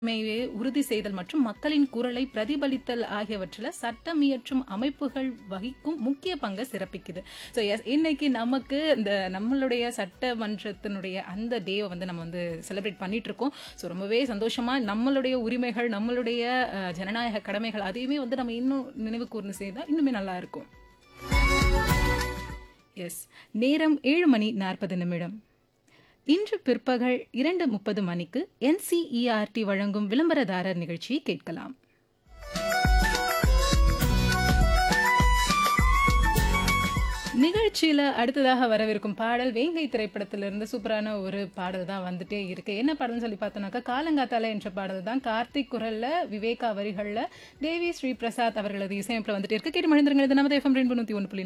உரிமையை உறுதி செய்தல் மற்றும் மக்களின் குரலை பிரதிபலித்தல் ஆகியவற்றில் சட்டம் இயற்றும் அமைப்புகள் வகிக்கும் முக்கிய பங்கை சிறப்பிக்குது ஸோ எஸ் இன்னைக்கு நமக்கு இந்த நம்மளுடைய சட்டமன்றத்தினுடைய அந்த டேவை வந்து நம்ம வந்து செலிப்ரேட் பண்ணிட்டு இருக்கோம் ஸோ ரொம்பவே சந்தோஷமா நம்மளுடைய உரிமைகள் நம்மளுடைய அஹ், ஜனநாயக கடமைகள் அதையுமே வந்து நம்ம இன்னும் நினைவு கூர்ந்து செய்தால் இன்னுமே நல்லா இருக்கும் எஸ் நேரம் ஏழு மணி நாற்பது நிமிடம் இன்று பிற்பகல் இரண்டு முப்பது மணிக்கு என்சிஇஆர்டி வழங்கும் விளம்பரதாரர் நிகழ்ச்சியை கேட்கலாம் நிகழ்ச்சியில அடுத்ததாக வரவிருக்கும் பாடல் வேங்கை திரைப்படத்திலிருந்து சூப்பரான ஒரு பாடல் தான் வந்துட்டே இருக்கு என்ன பாடல்னு சொல்லி பார்த்தோம்னாக்கா காலங்காத்தால என்ற பாடல் தான் கார்த்திக் குரல்ல விவேகா வரிகள்ல தேவி ஸ்ரீ பிரசாத் அவர்களது இசையமைப்பில் வந்துட்டே இருக்கு கேட்டு மனிதர்கள் நமது எஃப்எம் ரெண்டு ஒன்று